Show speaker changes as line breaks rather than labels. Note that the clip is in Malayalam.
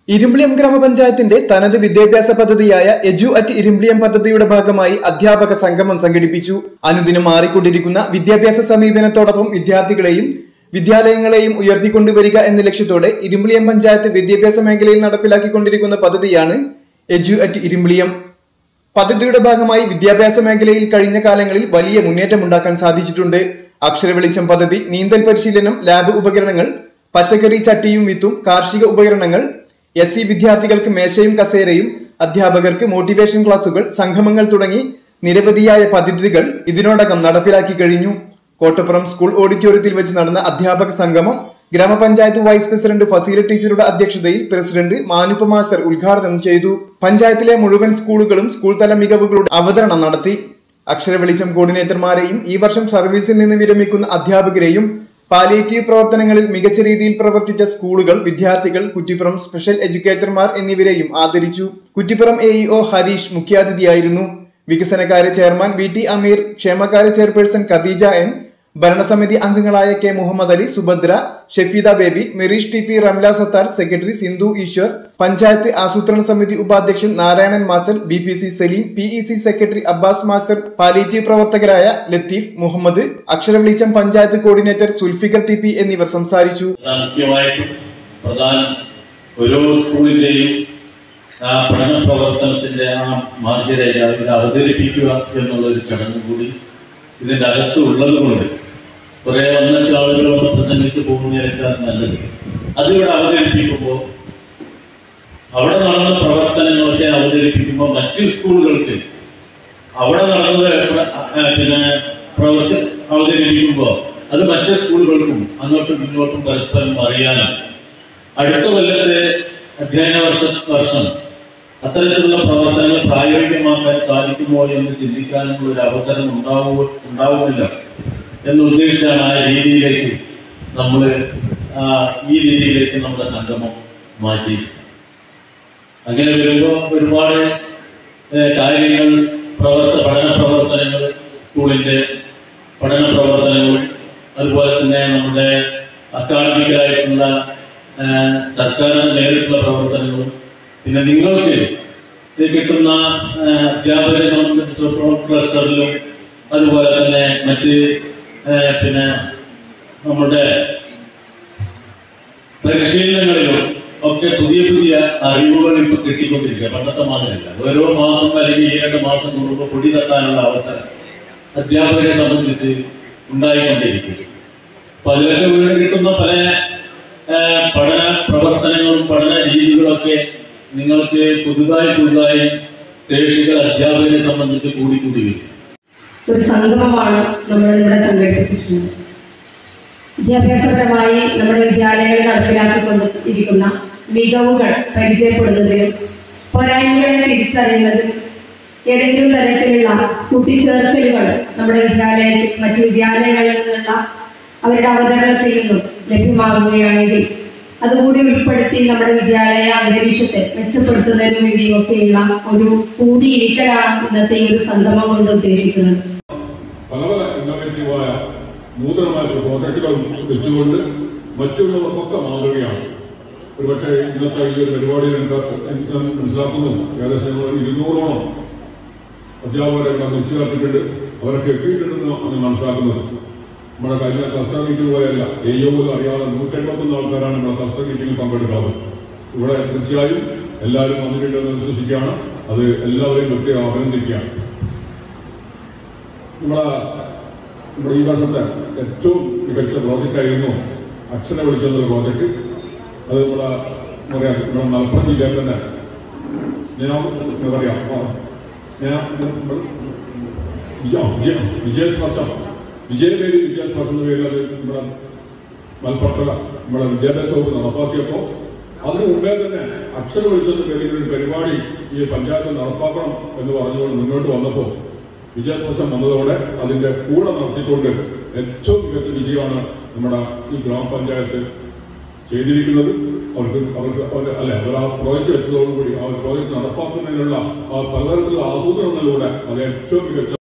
ഇരുമ്പിളിയം ഗ്രാമപഞ്ചായത്തിന്റെ തനത് വിദ്യാഭ്യാസ പദ്ധതിയായ എജു അറ്റ് ഇരുമ്പിളിയം പദ്ധതിയുടെ ഭാഗമായി അധ്യാപക സംഗമം സംഘടിപ്പിച്ചു അനുദിനം മാറിക്കൊണ്ടിരിക്കുന്ന വിദ്യാഭ്യാസ സമീപനത്തോടൊപ്പം വിദ്യാർത്ഥികളെയും വിദ്യാലയങ്ങളെയും ഉയർത്തിക്കൊണ്ടുവരിക എന്ന ലക്ഷ്യത്തോടെ ഇരുമ്പിളിയം പഞ്ചായത്ത് വിദ്യാഭ്യാസ മേഖലയിൽ നടപ്പിലാക്കിക്കൊണ്ടിരിക്കുന്ന പദ്ധതിയാണ് എജു അറ്റ് ഇരുമ്പിളിയം പദ്ധതിയുടെ ഭാഗമായി വിദ്യാഭ്യാസ മേഖലയിൽ കഴിഞ്ഞ കാലങ്ങളിൽ വലിയ മുന്നേറ്റമുണ്ടാക്കാൻ സാധിച്ചിട്ടുണ്ട് അക്ഷര വെളിച്ചം പദ്ധതി നീന്തൽ പരിശീലനം ലാബ് ഉപകരണങ്ങൾ പച്ചക്കറി ചട്ടിയും വിത്തും കാർഷിക ഉപകരണങ്ങൾ എസ് സി വിദ്യാർത്ഥികൾക്ക് മേശയും കസേരയും അധ്യാപകർക്ക് മോട്ടിവേഷൻ ക്ലാസുകൾ സംഗമങ്ങൾ തുടങ്ങി നിരവധിയായ പദ്ധതികൾ ഇതിനോടകം നടപ്പിലാക്കി കഴിഞ്ഞു കോട്ടപ്പുറം സ്കൂൾ ഓഡിറ്റോറിയത്തിൽ വെച്ച് നടന്ന അധ്യാപക സംഗമം ഗ്രാമപഞ്ചായത്ത് വൈസ് പ്രസിഡന്റ് ഫസീല ടീച്ചറുടെ അധ്യക്ഷതയിൽ പ്രസിഡന്റ് മാനുപ്പ മാസ്റ്റർ ഉദ്ഘാടനം ചെയ്തു പഞ്ചായത്തിലെ മുഴുവൻ സ്കൂളുകളും സ്കൂൾ തല മികവുകളുടെ അവതരണം നടത്തി അക്ഷര വെളിച്ചം കോർഡിനേറ്റർമാരെയും ഈ വർഷം സർവീസിൽ നിന്ന് വിരമിക്കുന്ന അധ്യാപകരെയും പാലിയേറ്റീവ് പ്രവർത്തനങ്ങളിൽ മികച്ച രീതിയിൽ പ്രവർത്തിച്ച സ്കൂളുകൾ വിദ്യാർത്ഥികൾ കുറ്റിപ്പുറം സ്പെഷ്യൽ എഡ്യൂക്കേറ്റർമാർ എന്നിവരെയും ആദരിച്ചു കുറ്റിപ്പുറം എ ഹരീഷ് മുഖ്യാതിഥിയായിരുന്നു വികസനകാര്യ ചെയർമാൻ വി ടി അമീർ ക്ഷേമകാര്യ ചെയർപേഴ്സൺ ഖദീജ എൻ ഭരണസമിതി അംഗങ്ങളായ K Muhammad Ali Subhadra Shefeeda Baby Mereesh T P Ramla Sathar secretary Sindhu Eshwar panchayat ആസൂത്രണ സമിതി ഉപാധ്യക്ഷൻ Narayanan master B P C Saleem P E C secretary Abbas master palliative പ്രവർത്തകരായ Latheef Muhammad Aksharavelicham panchayat coordinator Sulfikar T P എന്നിവർ സംസാരിച്ചു
പ്രധാന മുഖ്യമായിട്ടും പ്രധാനം ഓരോ സ്കൂളിന്റെയും ആ പഠന പ്രവർത്തനത്തിന്റെ ആ മാർഗരേഖ ഇത് അവതരിപ്പിക്കുക എന്നുള്ള ഒരു ചടങ്ങ് കൂടി ഇതിന്റെ അകത്ത് ഉള്ളത് കൊണ്ട് കുറെ വന്നിട്ട് ആളുകൾ വന്ന് പ്രസംഗിച്ച് പോകുന്നതിനേക്കാൾ നല്ലത് അതിവിടെ അവതരിപ്പിക്കുമ്പോൾ അവിടെ നടന്ന പ്രവർത്തനങ്ങളൊക്കെ അവതരിപ്പിക്കുമ്പോൾ മറ്റു സ്കൂളുകൾക്ക് അവിടെ നടന്നത് പ്ര- ആ, പിന്നെ പ്രവർത്തി അവതരിപ്പിക്കുമ്പോൾ അത് മറ്റു സ്കൂളുകൾക്കും അങ്ങോട്ടും ഇങ്ങോട്ടും പരസ്പരം അറിയാനും അടുത്ത കൊല്ലത്തെ അധ്യയന വർഷ വർഷം അത്തരത്തിലുള്ള പ്രവർത്തനങ്ങൾ പ്രായോഗികമാക്കാൻ സാധിക്കുമോ എന്ന് ചിന്തിക്കാനുള്ള ഒരു അവസരം ഉണ്ടാവുക ഉണ്ടാവുന്നില്ല എന്ന് ഉദ്ദേശിച്ചാണ് ആ രീതിയിലേക്ക് നമ്മൾ ഈ രീതിയിലേക്ക് നമ്മുടെ സംഗമം മാറ്റി അങ്ങനെ വരുമ്പോൾ ഒരുപാട് ഏഹ്, കാര്യങ്ങൾ പ്രവർത്ത പഠന പ്രവർത്തനങ്ങൾ സ്കൂളിൻ്റെ പഠന പ്രവർത്തനങ്ങൾ അതുപോലെ തന്നെ നമ്മുടെ അക്കാഡമിക്കലായിട്ടുള്ള ഏഹ്, സർക്കാരിന് നേരിട്ടുള്ള പ്രവർത്തനങ്ങളും പിന്നെ നിങ്ങൾക്ക് ഇത് കിട്ടുന്ന ഏഹ്, അധ്യാപകരെ സംബന്ധിച്ചിടത്തോളം ക്ലസ്റ്ററിലും അതുപോലെ തന്നെ മറ്റ് ഏഹ്, പിന്നെ നമ്മുടെ പരിശീലനങ്ങളിലും ഒക്കെ പുതിയ പുതിയ അറിവുകൾ ഇപ്പൊ കിട്ടിക്കൊണ്ടിരിക്കുക പണ്ടത്തെ മാതിരില്ല ഓരോ മാസം അല്ലെങ്കിൽ ഈ രണ്ട് മാസം കൂടുമ്പോൾ പൊടി തട്ടാനുള്ള അവസരം അധ്യാപകരെ സംബന്ധിച്ച് ഉണ്ടായിക്കൊണ്ടിരിക്കും അപ്പൊ അതിലൊക്കെ വീട് കിട്ടുന്ന പല ആ, പഠന പ്രവർത്തനങ്ങളും പഠന രീതികളൊക്കെ നിങ്ങൾക്ക് പുതുതായി പുതുതായി ശേഷികൾ അധ്യാപകരെ സംബന്ധിച്ച് കൂടി കൂടി വരും
ഒരു സംഗമമാണ് നമ്മൾ ഇവിടെ സംഘടിപ്പിച്ചിട്ടുള്ളത് വിദ്യാഭ്യാസപരമായി നമ്മുടെ വിദ്യാലയങ്ങളിൽ നടപ്പിലാക്കിക്കൊണ്ട് ഇരിക്കുന്ന മികവുകൾ പരിചയപ്പെടുന്നതിനും പോരായ്മകളെ തിരിച്ചറിയുന്നതിനും ഏതെങ്കിലും തരത്തിലുള്ള കൂട്ടിച്ചേർക്കലുകൾ നമ്മുടെ വിദ്യാലയത്തിൽ മറ്റു വിദ്യാലയങ്ങളിൽ നിന്നുള്ള അവരുടെ അവതരണത്തിൽ നിന്നും ലഭ്യമാകുകയാണെങ്കിൽ അതുകൂടി ഉൾപ്പെടുത്തി നമ്മുടെ വിദ്യാലയ അന്തരീക്ഷത്തെ മെച്ചപ്പെടുത്തുന്നതിന് വേണ്ടിയൊക്കെയുള്ള ഒരു കൂടിയിരിക്കലാണ് ഇന്നത്തെ ഈ ഒരു സംഗമം കൊണ്ട് ഉദ്ദേശിക്കുന്നത്
പല പല ഇന്നോവേറ്റീവായ നൂതനമായ പ്രോജക്റ്റുകൾ വെച്ചുകൊണ്ട് മറ്റുള്ളവർക്കൊക്കെ മാതൃകയാണ് ഒരുപക്ഷെ ഇന്നത്തെ ഈ ഒരു പരിപാടിയിൽ എനിക്ക് എനിക്ക് മനസ്സിലാക്കുന്നു ഏകദേശം ഒരു ഇരുന്നൂറോളം അധ്യാപകരെ ഇവിടെ നിശ്ചയിച്ചിട്ടുണ്ട് അവരൊക്കെ എത്തിയിട്ടുണ്ടെന്ന് ആണ് മനസ്സിലാക്കുന്നത് നമ്മുടെ കഴിഞ്ഞ ക്ലസ്റ്റർ മീറ്റിംഗ് പോലെയല്ല എയ്യോ പോലും അറിയാതെ നൂറ്റെൺപത്തൊന്ന് ആൾക്കാരാണ് നമ്മുടെ ക്ലസ്റ്റർ മീറ്റിംഗിൽ പങ്കെടുക്കാറ് ഇവിടെ തീർച്ചയായും എല്ലാവരും വന്നിട്ടുണ്ടെന്ന് വിശ്വസിക്കുകയാണ് അത് എല്ലാവരെയും പ്രത്യേകം അഭിനന്ദിക്കുകയാണ് നമ്മുടെ നമ്മുടെ ഈ വർഷത്തെ ഏറ്റവും മികച്ച പ്രോജക്റ്റായിരുന്നു അക്ഷര വിളിച്ചെന്നൊരു പ്രോജക്റ്റ് അത് നമ്മുടെ എന്താ പറയാ നമ്മുടെ മലപ്പുറം ജില്ലയിൽ തന്നെ ഞാൻ എന്താ പറയാ ആ, ഞാൻ നമ്മുടെ വിജയ വിജയ- വിജയസ്പർശം വിജയപേരി വിജയസ്പർശം എന്ന പേരിൽ അത് നമ്മുടെ മലപ്പുറത്തുള്ള നമ്മുടെ വിദ്യാഭ്യാസ വകുപ്പ് നടപ്പാക്കിയപ്പോൾ അതിനു മുമ്പേ തന്നെ അക്ഷര വിളിച്ചെന്ന പേരിൽ ഒരു പരിപാടി ഈ പഞ്ചായത്ത് നടപ്പാക്കണം എന്ന് പറഞ്ഞുകൊണ്ട് മുന്നോട്ട് വന്നപ്പോൾ വിജയസ്പർശം വന്നതോടെ അതിന്റെ കൂടെ നടത്തിക്കൊണ്ട് ഏറ്റവും മികച്ച വിജയമാണ് നമ്മുടെ ഈ ഗ്രാമപഞ്ചായത്ത് ചെയ്തിരിക്കുന്നത് അവർക്ക് അവർക്ക് അവർ അല്ലെ അവർ ആ പ്രോജക്റ്റ് വെച്ചതോടുകൂടി ആ പ്രോജക്റ്റ് നടപ്പാക്കുന്നതിനുള്ള ആ പലതരത്തിലുള്ള ആസൂത്രണങ്ങളിലൂടെ അത് ഏറ്റവും മികച്ച